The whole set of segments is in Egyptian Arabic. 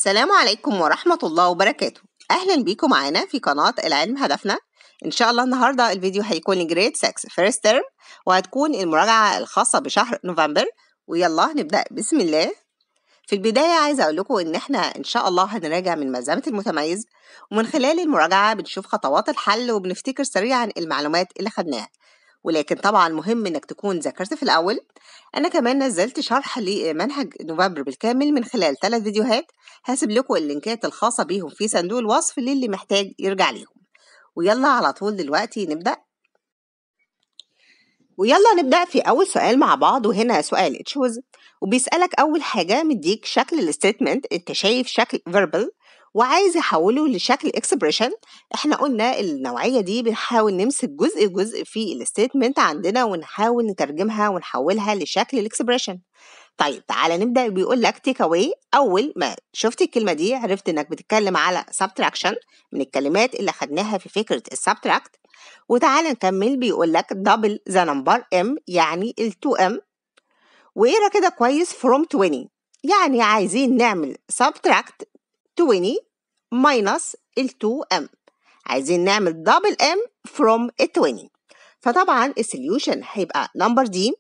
السلام عليكم ورحمة الله وبركاته أهلا بيكم معانا في قناة العلم هدفنا إن شاء الله النهاردة الفيديو هيكون لجريد 6 فيرست ترم وهتكون المراجعة الخاصة بشهر نوفمبر ويلا نبدأ بسم الله في البداية عايزة أقول لكم إن إحنا إن شاء الله هنراجع من ملزمة المتميز ومن خلال المراجعة بنشوف خطوات الحل وبنفتكر سريعا المعلومات اللي خدناها ولكن طبعا مهم إنك تكون ذاكرت في الأول أنا كمان نزلت شرح لمنهج نوفمبر بالكامل من خلال ثلاث فيديوهات هسيب لكم اللينكات الخاصة بيهم في صندوق الوصف للي محتاج يرجع ليهم ويلا على طول دلوقتي نبدأ ويلا نبدأ في أول سؤال مع بعض وهنا سؤال تشوز وبيسألك أول حاجة مديك شكل الستيتمنت أنت شايف شكل verbal وعايز يحوله لشكل expression احنا قلنا النوعية دي بنحاول نمسك جزء جزء في الستيتمنت عندنا ونحاول نترجمها ونحولها لشكل الاكسبريشن طيب تعالى نبدأ بيقول لك تيك اواي أول ما شفت الكلمة دي عرفت إنك بتتكلم على subtraction من الكلمات اللي خدناها في فكرة السبتراكت وتعالى نكمل بيقول لك double the number m يعني ال 2m واقرا كده كويس from 20 يعني عايزين نعمل subtract 20 minus ال 2m عايزين نعمل double m from ال 20 فطبعا السوليوشن هيبقى نمبر دي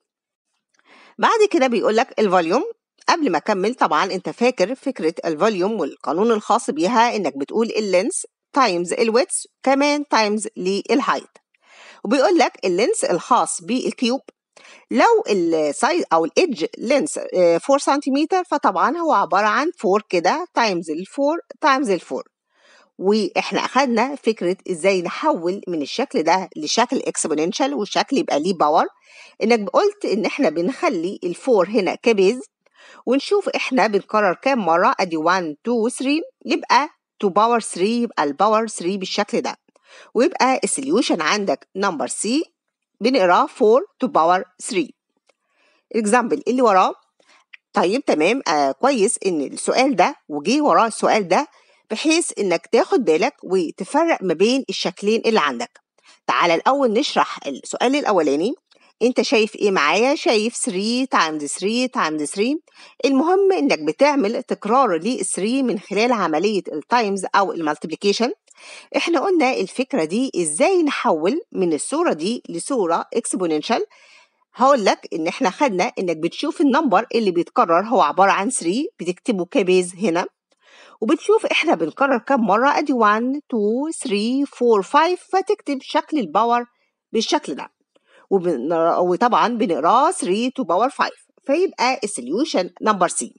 بعد كده بيقول لك الفوليوم قبل ما اكمل طبعا انت فاكر فكره الفوليوم والقانون الخاص بيها انك بتقول اللينس تايمز الويتس كمان تايمز للهايت وبيقول لك اللينس الخاص بالكيوب لو السايز او الايدج لينس 4 سنتيمتر فطبعا هو عباره عن 4 كده تايمز ال 4 تايمز ال 4 واحنا اخدنا فكره ازاي نحول من الشكل ده لشكل اكسبوننشال والشكل يبقى ليه باور انك قلت ان احنا بنخلي الفور هنا كبيز ونشوف احنا بنكرر كام مره ادي 1 2 3 يبقى 2 باور 3 يبقى الباور 3 بالشكل ده ويبقى السوليوشن عندك نمبر سي بنقراه 4 تو باور 3 الاكزامبل اللي وراه طيب تمام آه كويس ان السؤال ده وجي وراه السؤال ده بحيث انك تاخد بالك وتفرق ما بين الشكلين اللي عندك تعالى الاول نشرح السؤال الاولاني انت شايف ايه معايا شايف 3 تايمز 3 تايمز 3 المهم انك بتعمل تكرار لل 3 من خلال عمليه التايمز او المالتيبليكيشن احنا قلنا الفكره دي ازاي نحول من الصوره دي لصوره اكسبوننشال هقول لك ان احنا خدنا انك بتشوف النمبر اللي بيتكرر هو عباره عن 3 بتكتبه كبيز هنا وبتشوف احنا بنكرر كام مره ادي 1 2 3 4 5 فتكتب شكل الباور بالشكل ده وبن... وطبعا بنقراه 3 تو باور 5 فيبقى السوليوشن نمبر سي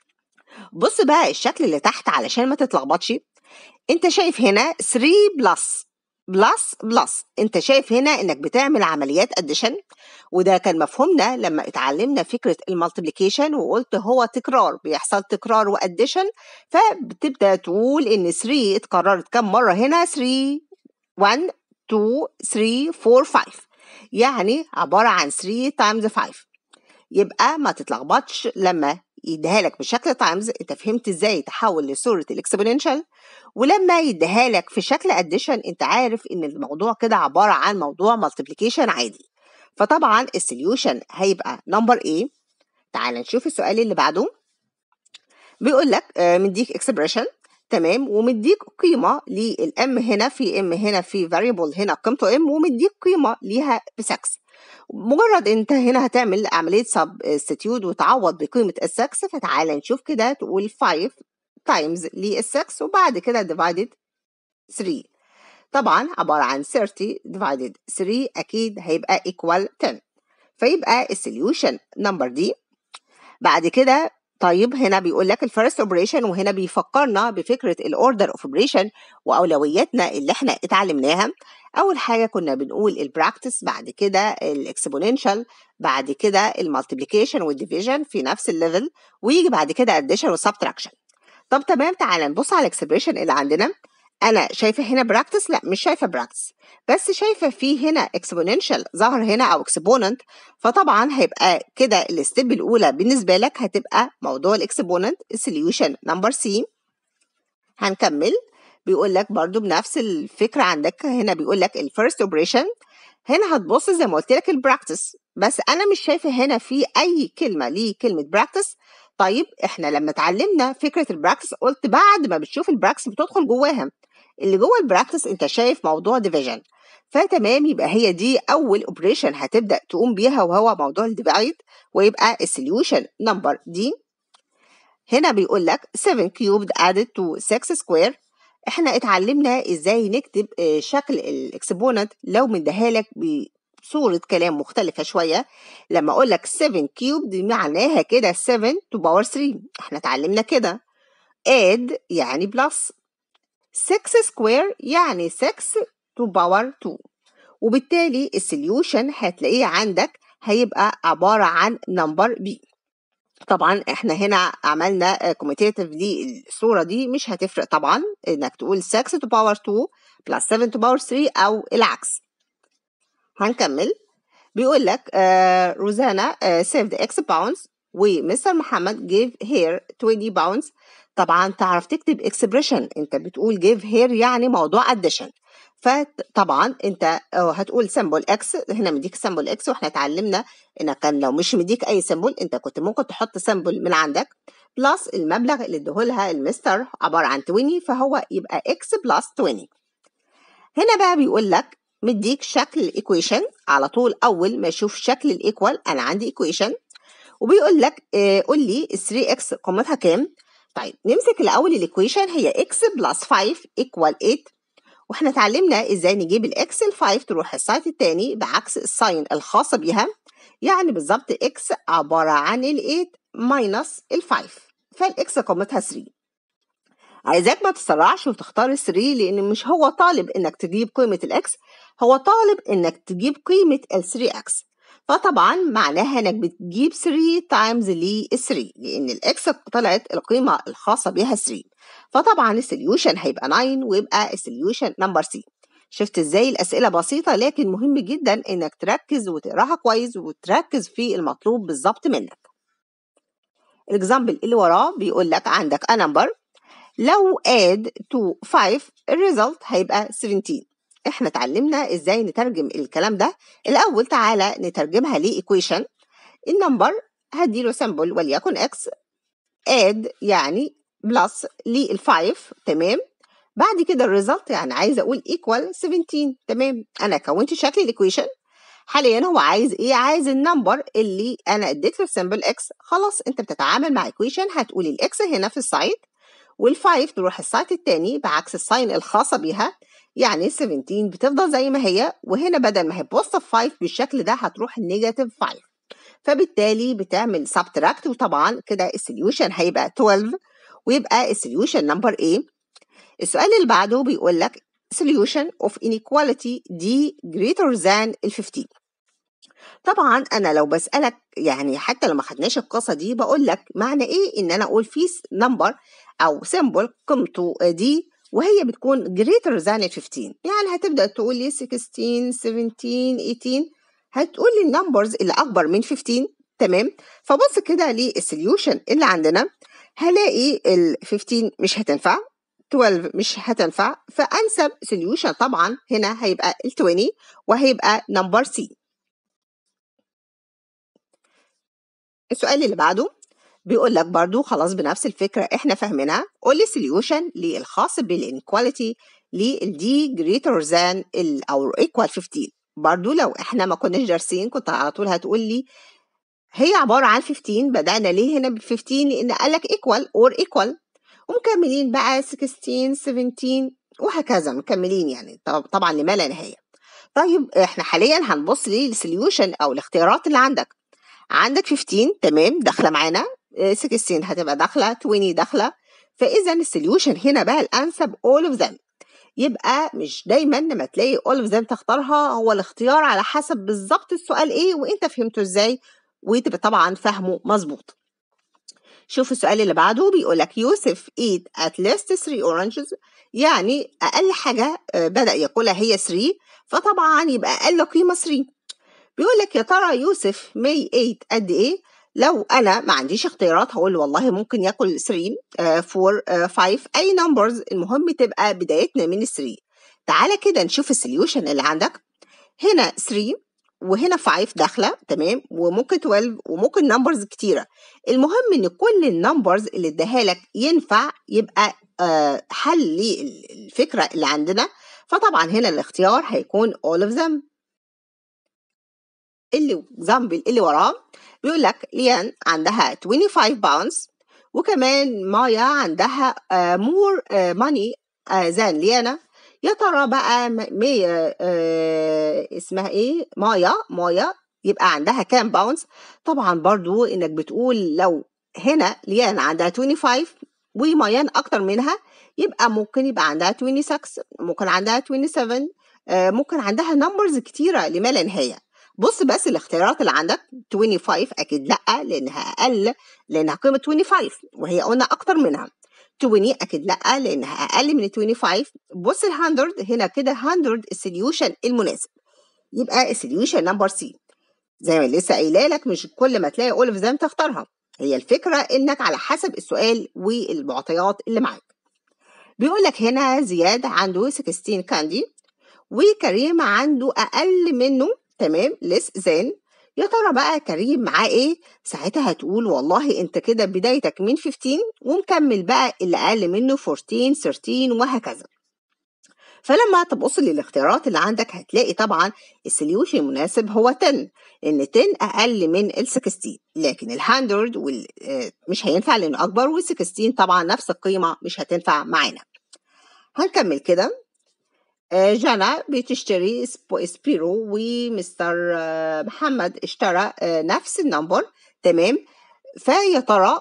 بص بقى الشكل اللي تحت علشان ما تتلخبطش انت شايف هنا 3 بلس بلس بلس انت شايف هنا انك بتعمل عمليات اديشن وده كان مفهومنا لما اتعلمنا فكره المالتيبليكيشن وقلت هو تكرار بيحصل تكرار واديشن فبتبدا تقول ان 3 اتكررت كم مره هنا 3 1 2 3 4 5 يعني عباره عن 3 تايمز 5 يبقى ما تتلخبطش لما يديها لك بشكل تايمز انت فهمت ازاي تحول لصوره الاكسبوننشال ولما يديها لك في شكل اديشن انت عارف ان الموضوع كده عباره عن موضوع مالتيبليكيشن عادي فطبعا السوليوشن هيبقى نمبر ايه تعال نشوف السؤال اللي بعده بيقول لك آه مديك اكسبريشن تمام ومديك قيمه للام هنا في ام هنا في فاريبل هنا قيمته ام ومديك قيمه ليها ب 6 مجرد انت هنا هتعمل عمليه سبستيتيود وتعوض بقيمه ال 6 فتعالى نشوف كده تقول 5 تايمز لل 6 وبعد كده ديفايدد 3 طبعا عباره عن 30 ديفايدد 3 اكيد هيبقى ايكوال 10 فيبقى السوليوشن نمبر دي بعد كده طيب هنا بيقول لك الفيرست اوبريشن وهنا بيفكرنا بفكره الاوردر اوف اوبريشن واولوياتنا اللي احنا اتعلمناها اول حاجه كنا بنقول البراكتس بعد كده الاكسبوننشال بعد كده المالتيبليكيشن والديفيجن في نفس الليفل ويجي بعد كده اديشن وسبتراكشن طب تمام تعالى نبص على الاكسبريشن اللي عندنا انا شايفه هنا براكتس لا مش شايفه براكتس بس شايفه في هنا اكسبوننشال ظهر هنا او اكسبوننت فطبعا هيبقى كده الستيب الاولى بالنسبه لك هتبقى موضوع الاكسبوننت السوليوشن نمبر سي هنكمل بيقول لك برضو بنفس الفكره عندك هنا بيقول لك الفيرست اوبريشن هنا هتبص زي ما قلت لك البراكتس بس انا مش شايفه هنا في اي كلمه ليه كلمه براكتس طيب احنا لما اتعلمنا فكره البراكتس قلت بعد ما بتشوف البراكتس بتدخل جواها اللي جوه البراكتس انت شايف موضوع ديفيجن فتمام يبقى هي دي اول اوبريشن هتبدا تقوم بيها وهو موضوع الديفايد ويبقى السوليوشن نمبر دي هنا بيقول لك 7 cubed added to 6 square احنا اتعلمنا ازاي نكتب آه، شكل الاكسبوننت لو مديها لك بصورة كلام مختلفة شوية لما اقول لك 7 cubed معناها كده 7 to power 3 احنا اتعلمنا كده add يعني بلس 6 square يعني 6 to power 2 وبالتالي السوليوشن هتلاقيه عندك هيبقى عبارة عن نمبر بي طبعا احنا هنا عملنا كوميتيتيف دي الصورة دي مش هتفرق طبعا انك تقول 6 to power 2 plus 7 to power 3 او العكس هنكمل بيقول لك آه روزانا آه saved x pounds ومستر محمد gave her 20 pounds طبعا تعرف تكتب expression انت بتقول give her يعني موضوع addition فطبعا انت هتقول سيمبل اكس هنا مديك سيمبل اكس واحنا اتعلمنا انك كان لو مش مديك اي سيمبل انت كنت ممكن تحط سيمبل من عندك بلس المبلغ اللي اديهولها المستر عباره عن 20 فهو يبقى اكس بلس 20 هنا بقى بيقول لك مديك شكل الايكويشن على طول اول ما اشوف شكل الايكوال انا عندي ايكويشن وبيقول لك اه قول لي ال 3 اكس قيمتها كام طيب نمسك الاول الايكويشن هي اكس بلس 5 ايكوال 8 واحنا اتعلمنا ازاي نجيب الاكس ال 5 تروح السايت التاني بعكس الساين الخاصة بيها يعني بالظبط اكس عبارة عن ال 8 ماينس ال 5 فالاكس قيمتها 3 عايزاك ما تسرعش وتختار ال 3 لان مش هو طالب انك تجيب قيمة الاكس هو طالب انك تجيب قيمة ال 3 اكس فطبعا معناها انك بتجيب 3 تايمز لل 3 لان الاكس طلعت القيمة الخاصة بيها 3 فطبعا السوليوشن هيبقى 9 ويبقى السوليوشن نمبر سي شفت ازاي الاسئله بسيطه لكن مهم جدا انك تركز وتقراها كويس وتركز في المطلوب بالظبط منك الاكزامبل اللي وراه بيقول لك عندك a number لو add to 5 الريزلت هيبقى 17 احنا اتعلمنا ازاي نترجم الكلام ده الاول تعالى نترجمها لايكويشن النمبر هديله سمبل وليكن x add يعني بلس للفايف تمام بعد كده الريزلت يعني عايزه اقول ايكوال 17 تمام انا كونت شكل الايكويشن حاليا هو عايز ايه عايز النمبر اللي انا اديت له السمبل اكس خلاص انت بتتعامل مع ايكويشن هتقول الاكس هنا في السايد والفايف تروح السايد التاني بعكس الساين الخاصه بيها يعني 17 بتفضل زي ما هي وهنا بدل ما هي بوزيتيف 5 بالشكل ده هتروح نيجاتيف 5 فبالتالي بتعمل سبتراكت وطبعا كده السوليوشن هيبقى 12 ويبقى السوليوشن نمبر A السؤال اللي بعده بيقول لك solution of inequality D greater than ال 15 طبعا انا لو بسالك يعني حتى لو ما خدناش القصه دي بقول لك معنى ايه ان انا اقول في نمبر او سيمبل قيمته دي وهي بتكون greater than ال 15 يعني هتبدا تقول لي 16 17 18 هتقول لي النمبرز اللي اكبر من 15 تمام فبص كده للسوليوشن اللي عندنا هلاقي ال 15 مش هتنفع 12 مش هتنفع فانسب سوليوشن طبعا هنا هيبقى ال 20 وهيبقى نمبر سي السؤال اللي بعده بيقول لك برضو خلاص بنفس الفكرة احنا فاهمينها قول لي سوليوشن للخاص بالانكواليتي للدي جريتر ذان او ايكوال 15 برضو لو احنا ما كناش دارسين كنت على طول هتقول لي هي عبارة عن 15 بدأنا ليه هنا ب 15 لأن قالك equal or equal ومكملين بقى 16 17 وهكذا مكملين يعني طبعا لما لا نهاية طيب احنا حاليا هنبص للسوليوشن او الاختيارات اللي عندك عندك 15 تمام داخله معانا 16 هتبقى داخله 20 داخله فاذا السوليوشن هنا بقى الانسب all of them يبقى مش دايما لما تلاقي all of them تختارها هو الاختيار على حسب بالظبط السؤال ايه وانت فهمته ازاي وتبقى طبعا فهمه مظبوط شوف السؤال اللي بعده بيقول لك يوسف eat at least 3 oranges يعني اقل حاجه بدا ياكلها هي 3 فطبعا يبقى اقل قيمه 3 بيقول لك يا ترى يوسف may eat قد ايه لو انا ما عنديش اختيارات هقول والله ممكن ياكل 3 4 5 اي نمبرز المهم تبقى بدايتنا من ال 3 تعالى كده نشوف السوليوشن اللي عندك هنا 3 وهنا 5 داخله تمام وممكن 12 وممكن نمبرز كتيره المهم ان كل النمبرز اللي اداها لك ينفع يبقى آه حل للفكره اللي عندنا فطبعا هنا الاختيار هيكون all of them اللي example اللي وراه بيقول لك ليان عندها 25 باونز وكمان مايا عندها uh, more uh, money uh, than ليانا يا ترى بقى مية اسمها ايه مايا مايا يبقى عندها كام باونز طبعا برضو انك بتقول لو هنا ليان عندها 25 ومايان اكتر منها يبقى ممكن يبقى عندها 26 ممكن عندها 27 ممكن عندها نمبرز كتيره لما لا نهايه بص بس الاختيارات اللي عندك 25 اكيد لا لانها اقل لانها قيمه 25 وهي قلنا اكتر منها 20 اكيد لا لانها اقل من 25 بص ال 100 هنا كده 100 السوليوشن المناسب يبقى السوليوشن نمبر سي زي ما لسه قايله لك مش كل ما تلاقي اول اوف ذم تختارها هي الفكره انك على حسب السؤال والمعطيات اللي معاك بيقول لك هنا زياد عنده 16 كاندي وكريم عنده اقل منه تمام لس زين يا ترى بقى كريم معاه ايه ساعتها هتقول والله انت كده بدايتك من 15 ومكمل بقى اللي اقل منه 14 13 وهكذا فلما تبص للاختيارات اللي عندك هتلاقي طبعا السوليوشن المناسب هو 10 لان 10 اقل من ال 16 لكن ال 100 وال مش هينفع لانه اكبر وال 16 طبعا نفس القيمه مش هتنفع معانا هنكمل كده جانا بتشتري سبيرو ومستر محمد اشترى نفس النمبر تمام فيا ترى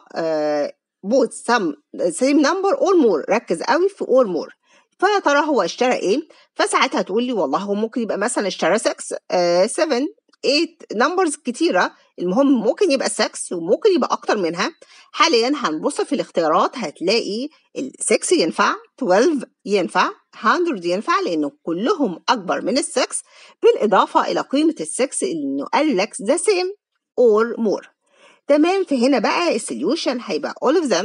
بوت سم سيم نمبر اور مور ركز قوي في اور مور فيا ترى هو اشترى ايه فساعتها تقول لي والله هو ممكن يبقى مثلا اشترى 6 7 8 نمبرز كتيرة المهم ممكن يبقى 6 وممكن يبقى أكتر منها حاليا هنبص في الاختيارات هتلاقي ال 6 ينفع 12 ينفع 100 ينفع لأنه كلهم أكبر من ال 6 بالإضافة إلى قيمة ال 6 إنه قال لك the same or more تمام فهنا بقى السوليوشن هيبقى all of them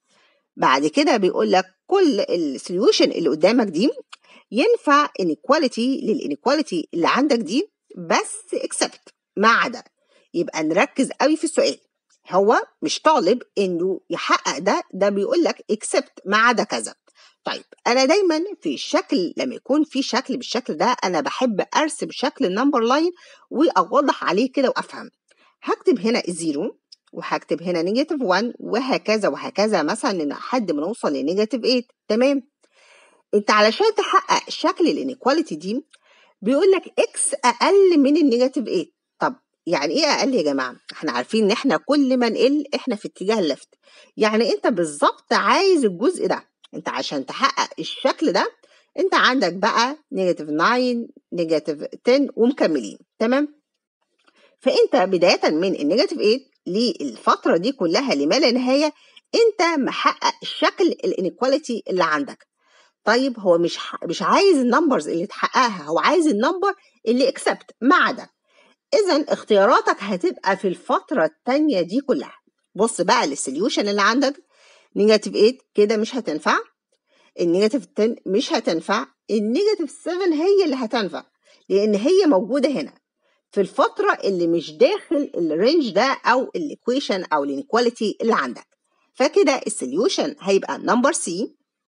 بعد كده بيقول لك كل السوليوشن اللي قدامك دي ينفع inequality للانيكواليتي اللي عندك دي بس except ما عدا يبقى نركز قوي في السؤال هو مش طالب انه يحقق ده ده بيقول لك except ما عدا كذا طيب انا دايما في الشكل لما يكون في شكل بالشكل ده انا بحب ارسم شكل النمبر لاين واوضح عليه كده وافهم هكتب هنا الزيرو وهكتب هنا نيجاتيف 1 وهكذا وهكذا مثلا لحد ما نوصل لنيجاتيف 8 تمام انت علشان تحقق شكل الانيكواليتي دي بيقول لك اكس اقل من النيجاتيف 8 طب يعني ايه اقل يا جماعه احنا عارفين ان احنا كل ما نقل احنا في اتجاه الليفت يعني انت بالظبط عايز الجزء ده انت عشان تحقق الشكل ده انت عندك بقى نيجاتيف 9 نيجاتيف 10 ومكملين تمام فانت بدايه من النيجاتيف 8 للفتره دي كلها لما لا نهايه انت محقق شكل الانيكواليتي اللي عندك طيب هو مش مش عايز النمبرز اللي تحققها هو عايز النمبر اللي اكسبت ما عدا اذا اختياراتك هتبقى في الفتره الثانيه دي كلها بص بقى للسوليوشن اللي عندك نيجاتيف 8 كده مش هتنفع النيجاتيف 10 مش هتنفع النيجاتيف 7 هي اللي هتنفع لان هي موجوده هنا في الفتره اللي مش داخل الرينج ده او الايكويشن او الانيكواليتي اللي عندك فكده السوليوشن هيبقى نمبر سي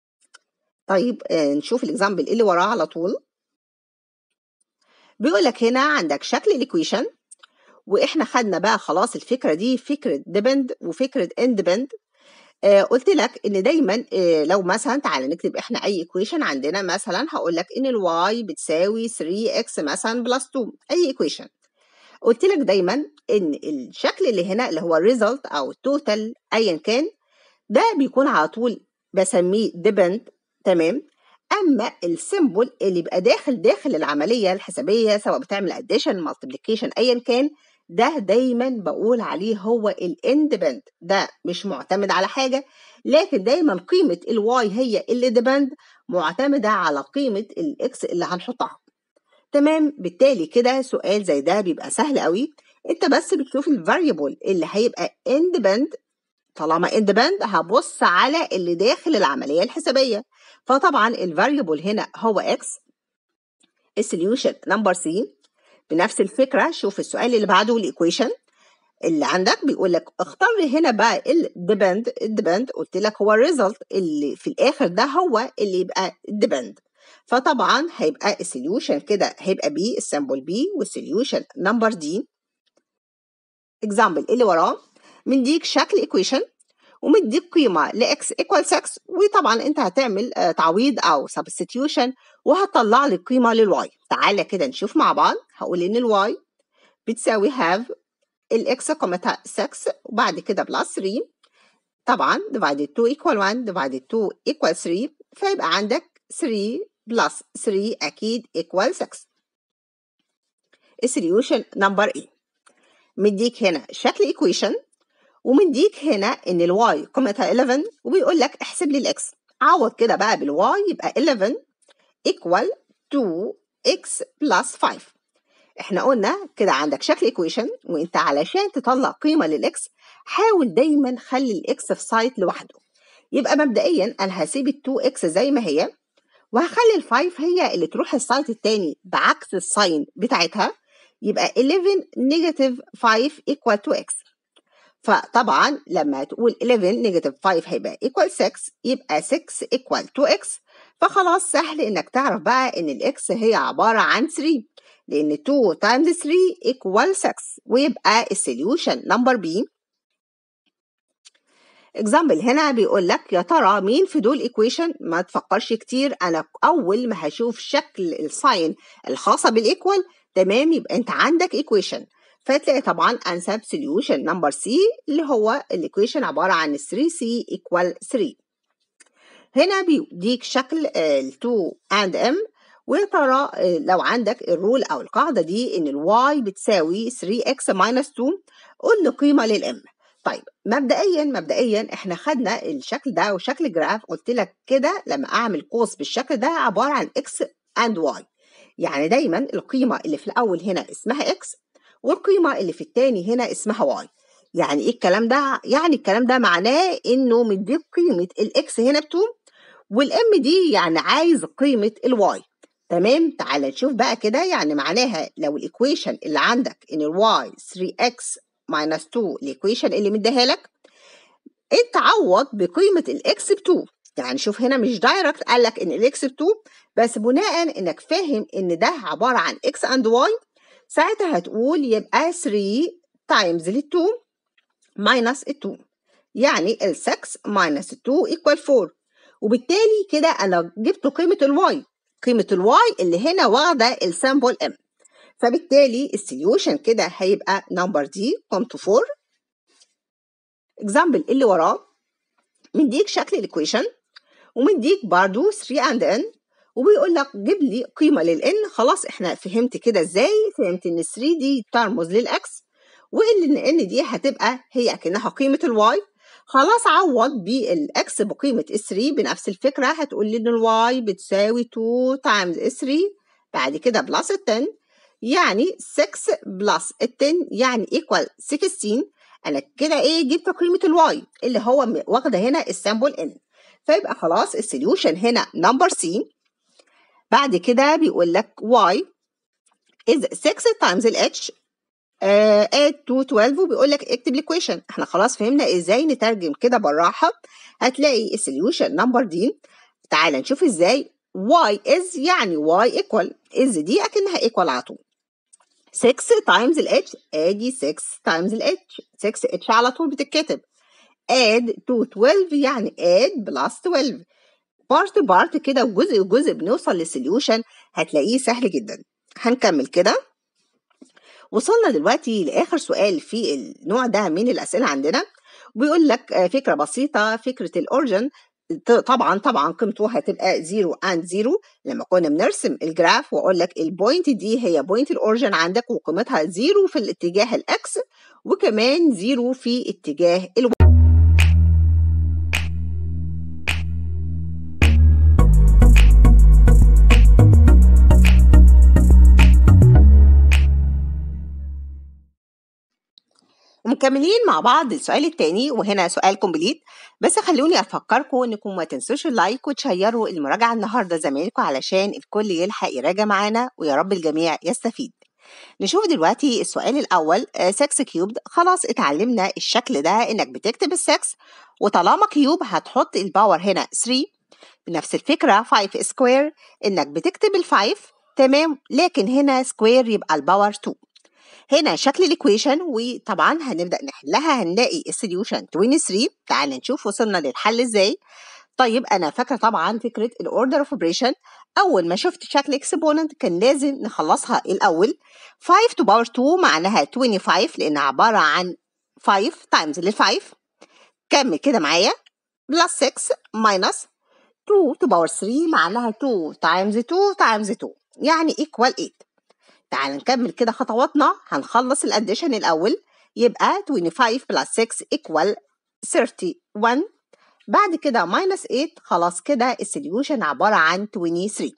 طيب نشوف الاكزامبل اللي وراه على طول بيقول لك هنا عندك شكل الايكويشن واحنا خدنا بقى خلاص الفكره دي فكره ديبند وفكره اندبند آه قلت لك ان دايما آه لو مثلا تعالى نكتب احنا اي ايكويشن عندنا مثلا هقول لك ان الواي بتساوي 3 اكس مثلا بلس 2 اي ايكويشن قلت لك دايما ان الشكل اللي هنا اللي هو الريزلت او التوتال ايا كان ده بيكون على طول بسميه ديبند تمام اما السيمبل اللي يبقى داخل داخل العمليه الحسابيه سواء بتعمل اديشن مالتيبليكيشن ايا كان ده دايما بقول عليه هو الاندبند ده مش معتمد على حاجه لكن دايما قيمه الواي هي اللي ديبند معتمده على قيمه الاكس اللي هنحطها تمام بالتالي كده سؤال زي ده بيبقى سهل قوي انت بس بتشوف الفاريبل اللي هيبقى اندبند طالما اندبند هبص على اللي داخل العمليه الحسابيه فطبعا الفاريبل هنا هو اكس السوليوشن نمبر سي بنفس الفكرة شوف السؤال اللي بعده الإيكويشن اللي عندك بيقول لك اختار لي هنا بقى الديبند الديبند قلت لك هو الريزلت اللي في الاخر ده هو اللي يبقى الديبند فطبعا هيبقى السوليوشن كده هيبقى بي السامبل بي والسوليوشن نمبر دي اكزامبل اللي وراه مديك شكل ايكويشن ومديك قيمه لاكس ايكوال 6 وطبعا انت هتعمل تعويض او سبستيوشن وهتطلع لي قيمه للواي تعالى كده نشوف مع بعض هقول ان الواي بتساوي هاف الاكس قيمتها 6 وبعد كده بلس 3 طبعا divided 2 equal 1 divided 2 equal 3 فيبقى عندك 3 بلس 3 أكيد equal 6 السوليوشن نمبر ايه مديك هنا شكل equation ومديك هنا ان الواي قيمتها 11 وبيقول لك احسب لي الاكس عوض كده بقى بالواي يبقى 11 equal 2x plus 5 احنا قلنا كده عندك شكل equation وانت علشان تطلع قيمة للاكس حاول دايما خلي الاكس في سايت لوحده يبقى مبدئيا انا هسيب ال 2x زي ما هي وهخلي ال 5 هي اللي تروح السايت التاني بعكس الساين بتاعتها يبقى 11 نيجاتيف 5 equal to x فطبعا لما تقول 11 نيجاتيف 5 هيبقى equal 6 يبقى 6 equal to x فخلاص سهل انك تعرف بقى ان الاكس هي عبارة عن 3 لان 2 times 3 equal 6 ويبقى السوليوشن نمبر بي اكزامبل هنا بيقول لك يا ترى مين في دول ايكويشن ما تفكرش كتير انا اول ما هشوف شكل الساين الخاصه بالايكوال تمام يبقى انت عندك ايكويشن فتلاقي طبعا انسب سوليوشن نمبر سي اللي هو الايكويشن عباره عن 3 سي ايكوال 3 هنا بيديك شكل ال 2 اند ام ويا ترى لو عندك الرول او القاعده دي ان الواي بتساوي 3x minus 2 قول له قيمه للام طيب مبدئيا مبدئيا احنا خدنا الشكل ده وشكل جراف قلت لك كده لما اعمل قوس بالشكل ده عباره عن x and y يعني دايما القيمه اللي في الاول هنا اسمها x والقيمه اللي في الثاني هنا اسمها y يعني ايه الكلام ده يعني الكلام ده معناه انه مديك قيمه الاكس هنا ب 2 والام دي يعني عايز قيمه الواي تمام تعال نشوف بقى كده يعني معناها لو الايكويشن اللي عندك ان الواي 3x minus 2 الايكويشن اللي مديها لك انت عوض بقيمه الاكس ب 2 يعني شوف هنا مش دايركت قال لك ان الاكس ب 2 بس بناء انك فاهم ان ده عباره عن اكس اند واي ساعتها هتقول يبقى 3 تايمز ال 2 minus ال 2 يعني ال 6 minus 2 equal 4 وبالتالي كده انا جبت قيمه الواي قيمه الواي اللي هنا واخده السامبل ام فبالتالي السوليوشن كده هيبقى نمبر دي قيمته 4 اكزامبل اللي وراه مديك شكل الايكويشن ومديك برضو 3 اند ان وبيقول لك جيب لي قيمه للان خلاص احنا فهمت كده ازاي فهمت ان 3 دي ترمز للاكس وان ان دي هتبقى هي اكنها قيمه الواي خلاص عوض بالاكس بقيمه ال 3 بنفس الفكره هتقول لي ان الواي بتساوي 2 تايمز 3 بعد كده بلس ال 10 يعني 6 بلس ال 10 يعني ايكوال 16 انا كده ايه جبت قيمه الواي اللي هو واخده هنا السامبل ان فيبقى خلاص السوليوشن هنا نمبر سي بعد كده بيقول لك y is 6 times ال h uh, 8 to 12 وبيقول لك اكتب الايكويشن احنا خلاص فهمنا ازاي نترجم كده بالراحه هتلاقي السوليوشن نمبر دي تعال نشوف ازاي y is يعني y equal is دي اكنها equal على طول 6 times ال h ادي 6 times ال h 6 h على طول بتتكتب add to 12 يعني add plus 12 بارت بارت كده وجزء جزء بنوصل للسوليوشن هتلاقيه سهل جدا هنكمل كده وصلنا دلوقتي لاخر سؤال في النوع ده من الاسئله عندنا وبيقول لك فكره بسيطه فكره الاورجن طبعا طبعا قيمته هتبقى 0 اند 0 لما كنا بنرسم الجراف واقول لك البوينت دي هي بوينت الاورجن عندك وقيمتها 0 في الاتجاه الاكس وكمان 0 في اتجاه الواي ومكملين مع بعض السؤال التاني وهنا سؤال كومبليت بس خلوني افكركم انكم ما تنسوش اللايك وتشيروا المراجعه النهارده زمايلكم علشان الكل يلحق يراجع معانا ويا رب الجميع يستفيد نشوف دلوقتي السؤال الأول 6 كيوبد خلاص اتعلمنا الشكل ده إنك بتكتب السكس وطالما كيوب هتحط الباور هنا 3 بنفس الفكرة 5 سكوير إنك بتكتب الفايف تمام لكن هنا سكوير يبقى الباور 2 هنا شكل الايكويشن وطبعا هنبدا نحلها هنلاقي السوليوشن 23 تعال نشوف وصلنا للحل ازاي طيب انا فاكره طبعا فكره الاوردر اوف اوبريشن اول ما شفت شكل اكسبوننت كان لازم نخلصها الاول 5 to باور 2 معناها 25 لانها عباره عن 5 تايمز لل 5 كمل كده معايا بلس 6 ماينس 2 to باور 3 معناها 2 تايمز 2 تايمز 2 يعني equal 8 تعال نكمل كده خطواتنا هنخلص الاديشن الاول يبقى 25 بلس 6 equal 31 بعد كده minus 8 خلاص كده السوليوشن عبارة عن 23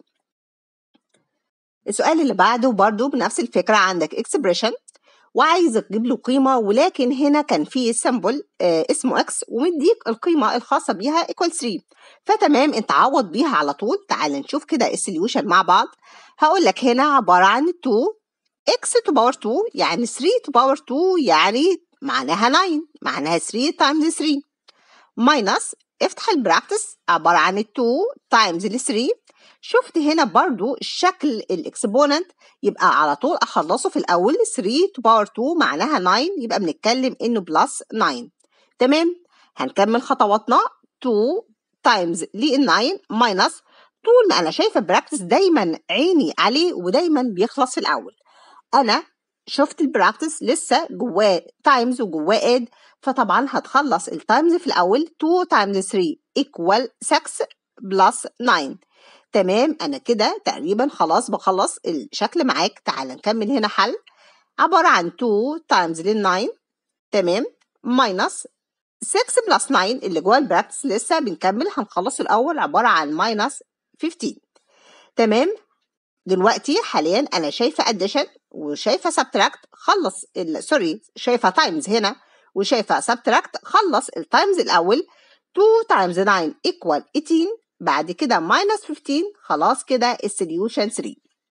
السؤال اللي بعده برضو بنفس الفكرة عندك expression وعايز تجيب له قيمة ولكن هنا كان في سمبل آه اسمه x ومديك القيمة الخاصة بيها equal 3 فتمام انت عوض بيها على طول تعال نشوف كده السوليوشن مع بعض هقول لك هنا عبارة عن 2 x to power 2 يعني 3 to power 2 يعني معناها 9 معناها 3 times 3 minus افتح البراكتس عبارة عن 2 times ال 3 شفت هنا برضو شكل الاكسبوننت يبقى على طول اخلصه في الاول 3 to power 2 معناها 9 يبقى بنتكلم انه بلس 9 تمام هنكمل خطواتنا 2 times لل 9 minus طول ما انا شايفه براكتس دايما عيني عليه ودايما بيخلص في الاول انا شفت البراكتس لسه جواه تايمز وجواه اد فطبعا هتخلص التايمز في الاول 2 تايمز 3 equal 6 بلس 9 تمام انا كده تقريبا خلاص بخلص الشكل معاك تعال نكمل هنا حل عبارة عن 2 تايمز لل 9 تمام ماينس 6 بلس 9 اللي جوه البراكتس لسه بنكمل هنخلص الاول عبارة عن ماينس 15 تمام دلوقتي حاليا انا شايفه اديشن وشايفه سبتراكت خلص سوري شايفه تايمز هنا وشايفه سبتراكت خلص التايمز الاول 2 تايمز 9 ايكوال 18 بعد كده ماينس 15 خلاص كده السوليوشن 3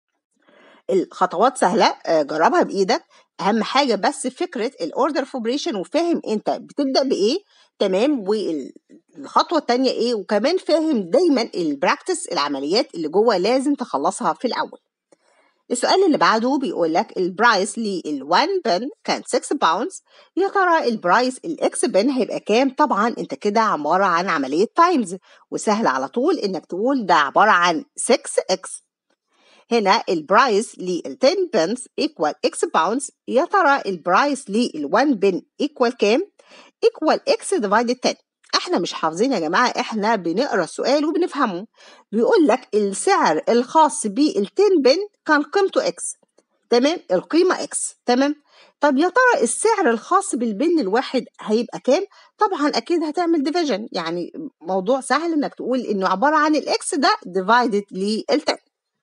الخطوات سهله جربها بايدك اهم حاجه بس فكره الاوردر اوف اوبريشن وفاهم انت بتبدا بايه تمام والخطوه الثانيه ايه وكمان فاهم دايما البراكتس العمليات اللي جوه لازم تخلصها في الاول السؤال اللي بعده بيقول لك البرايس لل1 بن كان 6 باوندز يا ترى البرايس الاكس بن هيبقى كام طبعا انت كده عباره عن عمليه تايمز وسهل على طول انك تقول ده عباره عن 6 اكس هنا البرايس لل 10 بنز equal x باوندز يا ترى البرايس لل 1 بن equal كام؟ equal x divided 10 احنا مش حافظين يا جماعة احنا بنقرا السؤال وبنفهمه بيقول لك السعر الخاص بال 10 بن كان قيمته x تمام القيمة x تمام طب يا ترى السعر الخاص بالبن الواحد هيبقى كام؟ طبعا اكيد هتعمل ديفيجن يعني موضوع سهل انك تقول انه عبارة عن الاكس ده divided لل 10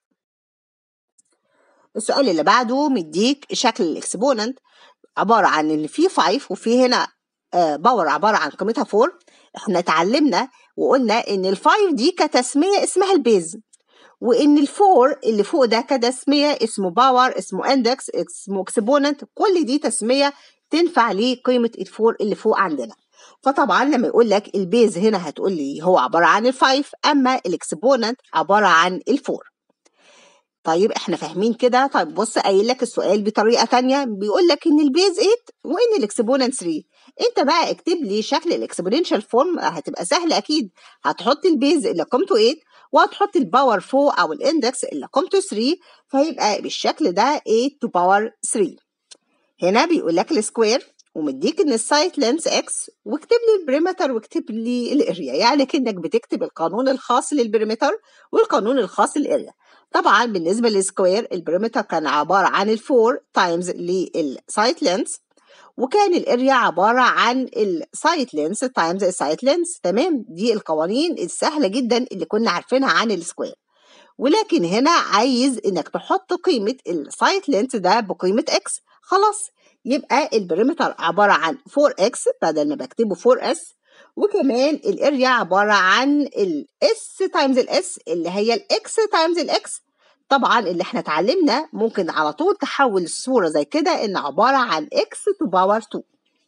السؤال اللي بعده مديك شكل الاكسبوننت عبارة عن ان في 5 وفي هنا باور عبارة عن قيمتها 4 احنا اتعلمنا وقلنا ان الفايف دي كتسمية اسمها البيز وان الفور اللي فوق ده كتسمية اسمه باور اسمه اندكس اسمه اكسبوننت كل دي تسمية تنفع لقيمة الفور اللي فوق عندنا فطبعا لما يقول لك البيز هنا هتقول لي هو عبارة عن الفايف اما الاكسبوننت عبارة عن الفور طيب احنا فاهمين كده طيب بص قايل لك السؤال بطريقه تانية بيقول لك ان البيز 8 وان الاكسبوننت 3 انت بقى اكتب لي شكل الاكسبوننشال فورم هتبقى سهله اكيد هتحط البيز اللي قيمته 8 وهتحط الباور فوق او الاندكس اللي قيمته 3 فيبقى بالشكل ده 8 تو باور 3 هنا بيقول لك السكوير ومديك ان السايت لينس اكس واكتب لي البريمتر واكتب لي الاريا يعني كانك بتكتب القانون الخاص للبريمتر والقانون الخاص للاريا طبعا بالنسبه للسكوير البريمتر كان عباره عن الفور تايمز للسايت لينس وكان الاريا عباره عن السايت لينس تايمز السايت لينس تمام دي القوانين السهله جدا اللي كنا عارفينها عن السكوير ولكن هنا عايز انك تحط قيمه السايت لينس ده بقيمه اكس خلاص يبقى البريمتر عباره عن 4x بدل ما بكتبه 4s وكمان الاريا عباره عن الاس تايمز الاس اللي هي الاكس تايمز الاكس طبعا اللي احنا اتعلمنا ممكن على طول تحول الصورة زي كده ان عبارة عن x to power 2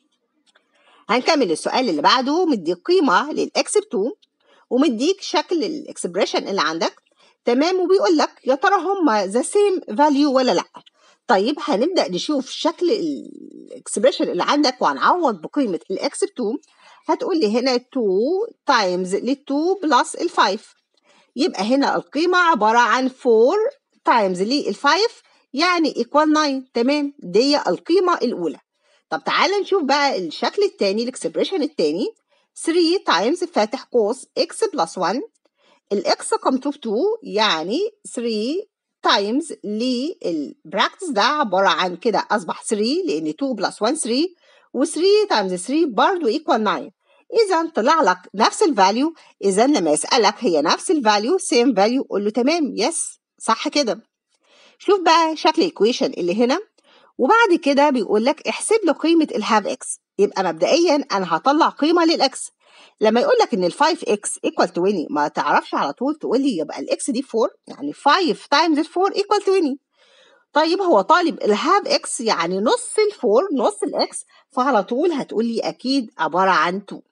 هنكمل السؤال اللي بعده مديك قيمة للإكس ب 2 ومديك شكل الاكسبريشن اللي عندك تمام وبيقول لك يا ترى هما ذا سيم فاليو ولا لا طيب هنبدأ نشوف شكل الاكسبريشن اللي عندك وهنعوض بقيمة الاكس ب 2 هتقول لي هنا 2 تايمز لل 2 بلس ال 5 يبقى هنا القيمة عبارة عن 4 تايمز لل 5 يعني equal 9 تمام دي القيمة الأولى طب تعالى نشوف بقى الشكل التاني الاكسبريشن التاني 3 تايمز فاتح قوس x بلس 1 الاكس قيمته ب 2 يعني 3 تايمز للبراكتس ده عبارة عن كده أصبح 3 لأن 2 بلس 1 3 و3 تايمز 3 برضه ايكوال 9 إذا طلع لك نفس الفاليو إذا لما يسألك هي نفس الفاليو سيم فاليو قول له تمام يس صح كده شوف بقى شكل الايكويشن اللي هنا وبعد كده بيقول لك احسب له قيمة الهاف اكس يبقى مبدئيا أنا هطلع قيمة للإكس لما يقول لك ان ال 5x equal 20 ما تعرفش على طول تقول لي يبقى الاكس دي 4 يعني 5 times 4 equal 20 طيب هو طالب الهاف اكس يعني نص ال 4 نص الاكس فعلى طول هتقول لي اكيد عباره عن 2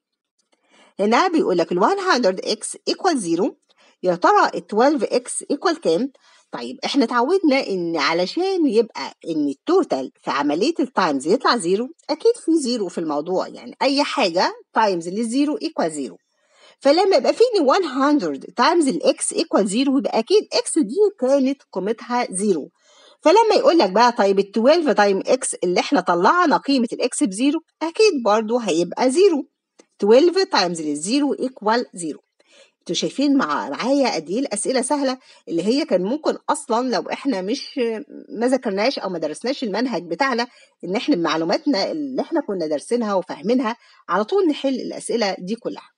هنا بيقول لك ال 100x equal 0 يا ترى ال 12x equal كام؟ طيب احنا اتعودنا ان علشان يبقى ان التوتال في عمليه التايمز يطلع زيرو اكيد في زيرو في الموضوع يعني اي حاجه تايمز للزيرو ايكوال زيرو فلما يبقى في 100 تايمز الاكس ايكوال زيرو يبقى اكيد اكس دي كانت قيمتها زيرو فلما يقول لك بقى طيب ال 12 تايم اكس اللي احنا طلعنا قيمه الاكس بزيرو اكيد برضو هيبقى زيرو 12 تايمز للزيرو ايكوال زيرو انتوا شايفين مع معايا قد ايه الاسئله سهله اللي هي كان ممكن اصلا لو احنا مش ما ذاكرناش او ما درسناش المنهج بتاعنا ان احنا بمعلوماتنا اللي احنا كنا دارسينها وفاهمينها على طول نحل الاسئله دي كلها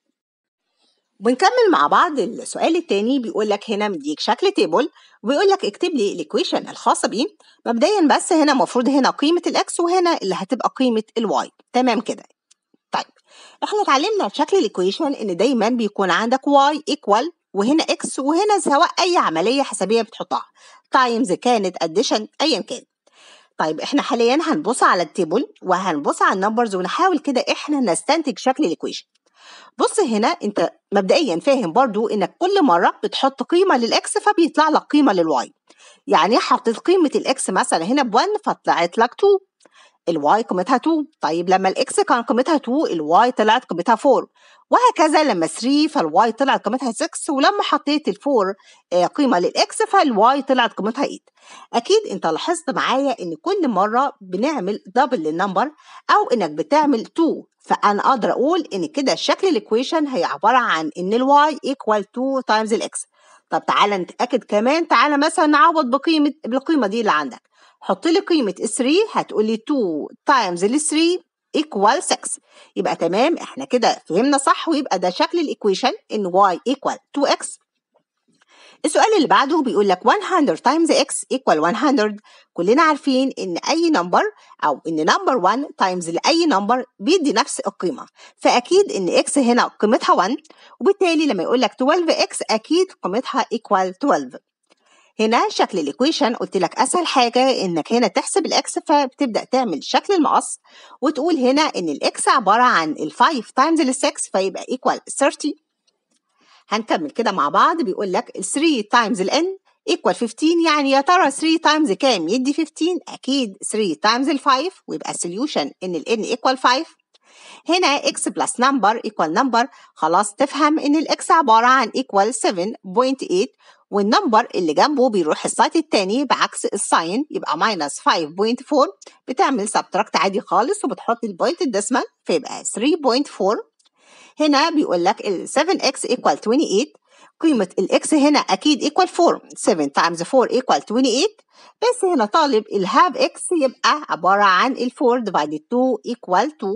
ونكمل مع بعض السؤال التاني بيقول لك هنا مديك شكل تيبل وبيقول لك اكتب لي الايكويشن الخاصه بيه مبدئيا بس هنا المفروض هنا قيمه الاكس وهنا اللي هتبقى قيمه الواي تمام كده طيب احنا اتعلمنا في شكل الايكويشن ان دايما بيكون عندك y equal وهنا x وهنا سواء اي عمليه حسابيه بتحطها تايمز كانت اديشن ايا كان طيب احنا حاليا هنبص على التيبل وهنبص على النمبرز ونحاول كده احنا نستنتج شكل الايكويشن بص هنا انت مبدئيا فاهم برضو انك كل مره بتحط قيمه للاكس فبيطلع لك قيمه للواي يعني حطيت قيمه الاكس مثلا هنا ب 1 فطلعت لك 2 الواي قيمتها 2 طيب لما الاكس كان قيمتها 2 الواي طلعت قيمتها 4 وهكذا لما 3 فالواي طلعت قيمتها 6 ولما حطيت ال 4 قيمه للاكس فالواي طلعت قيمتها 8 اكيد انت لاحظت معايا ان كل مره بنعمل دبل للنمبر او انك بتعمل 2 فانا اقدر اقول ان كده شكل الايكويشن هي عباره عن ان الواي ايكوال 2 تايمز الاكس طب تعالى نتاكد كمان تعالى مثلا نعوض بقيمه بالقيمه دي اللي عندك حط لي قيمة ال 3 هتقول لي 2 تايمز ال 3 equal 6 يبقى تمام احنا كده فهمنا صح ويبقى ده شكل الايكويشن ان y equal 2x السؤال اللي بعده بيقول لك 100 times x equal 100 كلنا عارفين ان اي نمبر او ان نمبر 1 تايمز لاي نمبر بيدي نفس القيمه فاكيد ان x هنا قيمتها 1 وبالتالي لما يقول لك 12x اكيد قيمتها equal 12 هنا شكل الايكويشن قلت لك اسهل حاجه انك هنا تحسب الاكس فبتبدا تعمل شكل المقص وتقول هنا ان الاكس عباره عن ال5 تايمز ال6 فيبقى ايكوال 30 هنكمل كده مع بعض بيقول لك ال 3 تايمز ال n ايكوال 15 يعني يا ترى 3 تايمز كام يدي 15 اكيد 3 تايمز ال 5 ويبقى السوليوشن ان ال n ايكوال 5 هنا x بلس نمبر ايكوال نمبر خلاص تفهم ان الاكس عباره عن ايكوال 7.8 والنمبر اللي جنبه بيروح السايت التاني بعكس الساين يبقى ماينس 5.4 بتعمل سبتراكت عادي خالص وبتحط البوينت الديسمال فيبقى 3.4 هنا بيقول لك ال 7x equal 28 قيمة الاكس هنا أكيد equal 4 7 times 4 equal 28 بس هنا طالب الهاف اكس يبقى عبارة عن ال 4 divided 2 equal 2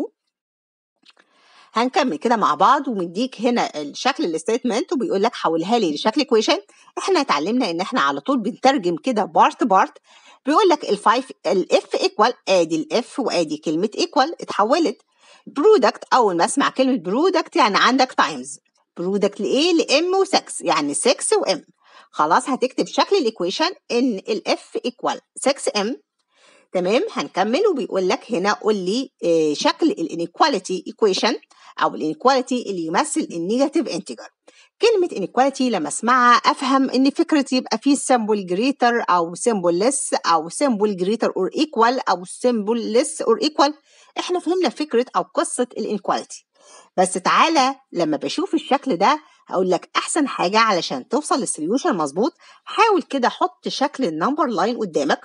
هنكمل كده مع بعض ومديك هنا الشكل الستيتمنت وبيقول لك حولها لي لشكل كويشن احنا اتعلمنا ان احنا على طول بنترجم كده بارت بارت بيقول لك الفايف الاف ايكوال ادي الاف وادي كلمه ايكوال اتحولت برودكت اول ما اسمع كلمه برودكت يعني عندك تايمز برودكت لايه لام و6 يعني 6 وام خلاص هتكتب شكل الايكويشن ان الاف ايكوال 6m تمام هنكمل وبيقول لك هنا قول لي آه، شكل الانيكواليتي ايكويشن او الانيكواليتي اللي يمثل النيجاتيف انتجر كلمة inequality لما اسمعها أفهم إن فكرة يبقى فيه symbol greater أو symbol less أو symbol greater or equal أو symbol less or equal إحنا فهمنا فكرة أو قصة الانيكواليتي بس تعالى لما بشوف الشكل ده هقول لك أحسن حاجة علشان توصل للسوليوشن مظبوط حاول كده حط شكل النمبر لاين قدامك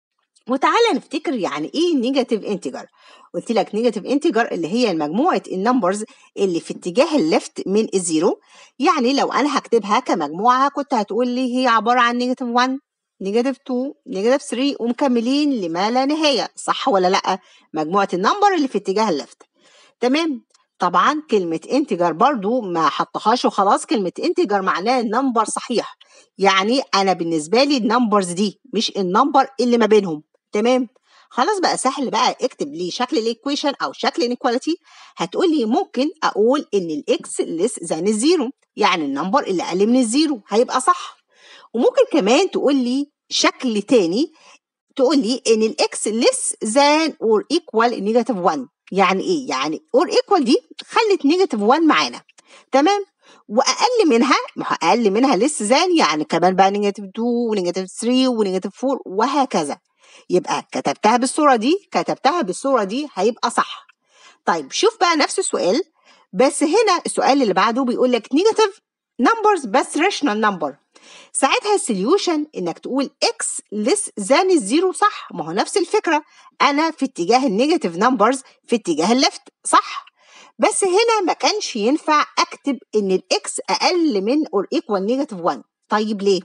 وتعالى نفتكر يعني ايه نيجاتيف انتجر قلت لك نيجاتيف انتجر اللي هي مجموعه النمبرز اللي في اتجاه الليفت من الزيرو يعني لو انا هكتبها كمجموعه كنت هتقول لي هي عباره عن نيجاتيف 1 نيجاتيف 2 نيجاتيف 3 ومكملين لما لا نهايه صح ولا لا مجموعه النمبر اللي في اتجاه الليفت تمام طبعا كلمة انتجر برضو ما حطهاش وخلاص كلمة انتجر معناه النمبر صحيح يعني أنا بالنسبة لي النمبرز دي مش النمبر اللي ما بينهم تمام خلاص بقى سهل بقى اكتب لي شكل الايكويشن او شكل الانيكواليتي هتقول لي ممكن اقول ان الاكس ليس زان الزيرو يعني النمبر اللي اقل من الزيرو هيبقى صح وممكن كمان تقول لي شكل تاني تقول لي ان الاكس ليس زان اور ايكوال نيجاتيف 1 يعني ايه يعني اور ايكوال دي خلت نيجاتيف 1 معانا تمام واقل منها ما هو اقل منها لسه زان يعني كمان بقى نيجاتيف 2 ونيجاتيف 3 ونيجاتيف 4 وهكذا يبقى كتبتها بالصورة دي كتبتها بالصورة دي هيبقى صح طيب شوف بقى نفس السؤال بس هنا السؤال اللي بعده بيقول لك نيجاتيف نمبرز بس ريشنال نمبر ساعتها السوليوشن انك تقول اكس لس ذان الزيرو صح ما هو نفس الفكره انا في اتجاه النيجاتيف نمبرز في اتجاه الليفت صح بس هنا ما كانش ينفع اكتب ان الاكس اقل من اور ايكوال نيجاتيف 1 طيب ليه